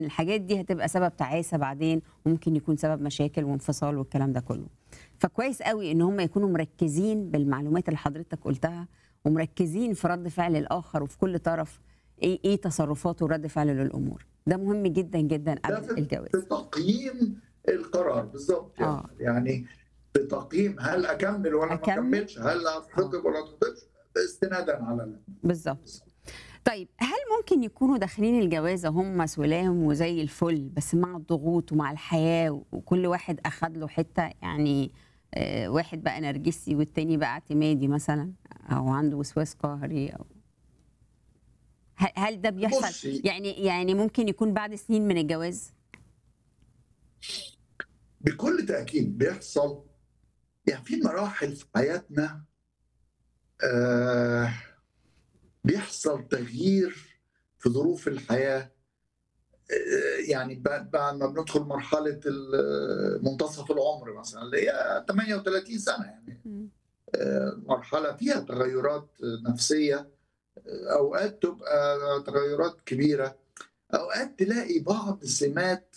الحاجات دي هتبقى سبب تعاسه بعدين وممكن يكون سبب مشاكل وانفصال والكلام ده كله فكويس قوي ان هم يكونوا مركزين بالمعلومات اللي حضرتك قلتها ومركزين في رد فعل الاخر وفي كل طرف ايه ايه تصرفاته ورد فعله للامور ده مهم جدا جدا ده قبل في الجواز في تقييم القرار بالظبط يعني, آه. يعني في تقييم هل اكمل ولا ما أكمل؟ اكملش هل اتخطب ولا اتخطبش استنادا على ال- بالظبط طيب هل ممكن يكونوا داخلين الجوازه هم سلام وزي الفل بس مع الضغوط ومع الحياه وكل واحد اخد له حته يعني آه، واحد بقى نرجسي والتاني بقى اعتمادي مثلا او عنده وسواس قهري او هل- هل ده بيحصل بصي. يعني يعني ممكن يكون بعد سنين من الجواز بكل تاكيد بيحصل يعني في مراحل في حياتنا آه بيحصل تغيير في ظروف الحياه آه، يعني بعد بعد ما بندخل مرحله ال- منتصف العمر مثلا اللي هي 38 سنه يعني آه، مرحله فيها تغيرات نفسيه آه، اوقات تبقى تغيرات كبيره اوقات تلاقي بعض سمات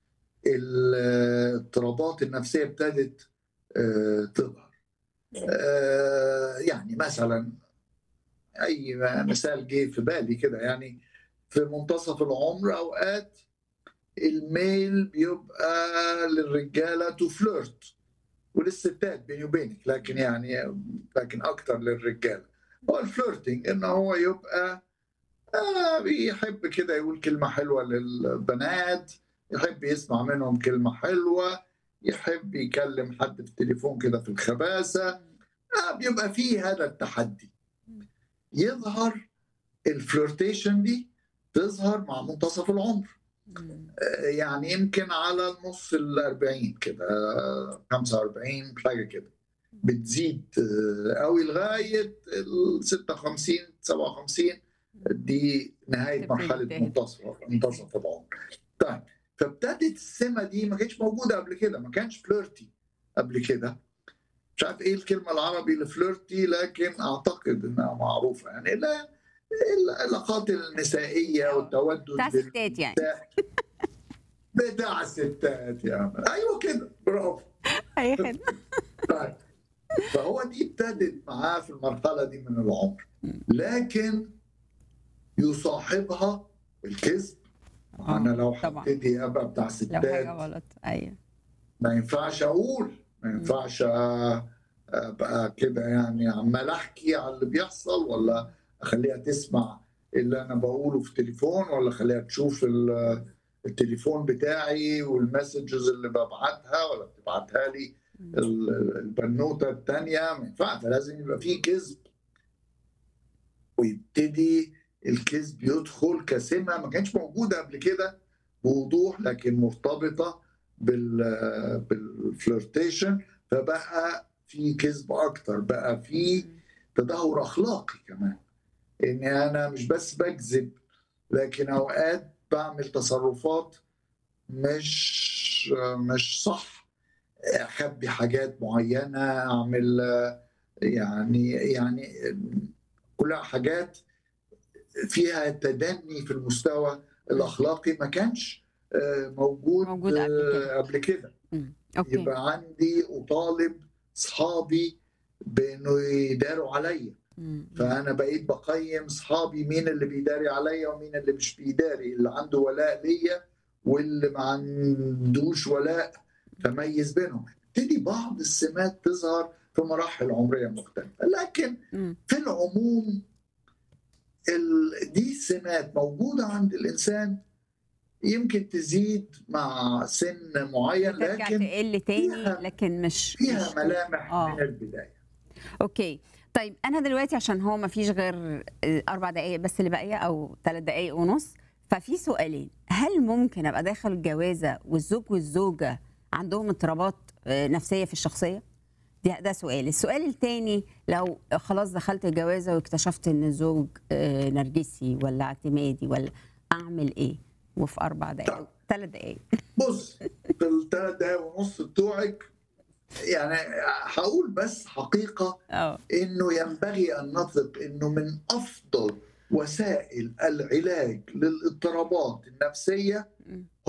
الاضطرابات النفسيه ابتدت آه، تظهر آه، يعني مثلا اي مثال جه في بالي كده يعني في منتصف العمر اوقات الميل بيبقى للرجاله تو فليرت وللستات بيني وبينك لكن يعني لكن اكتر للرجاله هو الفليرتنج انه هو يبقى آه بيحب كده يقول كلمه حلوه للبنات يحب يسمع منهم كلمه حلوه يحب يكلم حد في التليفون كده في الخباثه آه بيبقى فيه هذا التحدي يظهر الفلirtation دي تظهر مع منتصف العمر آه، يعني يمكن على النص ال 40 كده آه، 45 حاجه كده بتزيد آه، قوي لغايه ال 56 57 دي نهايه تبتدي مرحله تهدى. منتصف منتصف العمر. طيب فابتدت السمه دي ما كانتش موجوده قبل كده ما كانش فليرتي قبل كده مش عارف ايه الكلمه العربي لفليرتي لكن اعتقد انها معروفه يعني لا العلاقات النسائيه آه. والتودد بتاع بال- الستات يعني بتاع الستات يا عم ايوه كده برافو اي خدمه طيب فهو دي ابتدت معاه في المرحله دي من العمر لكن يصاحبها الكذب انا لو طبعا. هبتدي ابقى بتاع لو حاجه ستات غلط ايوه ما ينفعش اقول ما ينفعش أ- ابقى كده يعني عمال احكي على اللي بيحصل ولا اخليها تسمع اللي انا بقوله في التليفون ولا اخليها تشوف ال- التليفون بتاعي والمسجز اللي ببعتها ولا بتبعتها لي ال- البنوته الثانيه ما ينفعش فلازم يبقى فيه كذب ويبتدي الكذب يدخل كسمه ما كانتش موجوده قبل كده بوضوح لكن مرتبطه بال بالفلirtation فبقى في كذب اكتر بقى في تدهور اخلاقي كمان اني انا مش بس بكذب لكن اوقات بعمل تصرفات مش مش صح اخبي حاجات معينه اعمل يعني يعني كلها حاجات فيها تدني في المستوى الاخلاقي ما كانش آه، موجود موجود قبل كده. آه، قبل كده مم. اوكي يبقى عندي اطالب اصحابي بانه يداروا عليا مم. فانا بقيت بقيم اصحابي مين اللي بيداري عليا ومين اللي مش بيداري اللي عنده ولاء ليا واللي ما عندوش ولاء فميز بينهم تبتدي بعض السمات تظهر في مراحل عمريه مختلفه لكن مم. في العموم ال... دي سمات موجوده عند الانسان يمكن تزيد مع سن معين ترجع لكن تقل تاني فيها- لكن مش فيها مش ملامح آه. من البدايه اوكي طيب انا دلوقتي عشان هو ما فيش غير آه، اربع دقائق بس اللي باقيه او ثلاث دقائق ونص ففي سؤالين هل ممكن ابقى داخل الجوازه والزوج والزوجه عندهم اضطرابات آه، نفسيه في الشخصيه ده ده سؤال السؤال الثاني لو خلاص دخلت الجوازه واكتشفت ان الزوج آه، نرجسي ولا اعتمادي ولا اعمل ايه وفي اربع دقائق ثلاث دقائق بص في الثلاث دقايق ونص بتوعك يعني هقول بس حقيقه اه انه ينبغي ان نثق انه من افضل وسائل العلاج للاضطرابات النفسيه مم.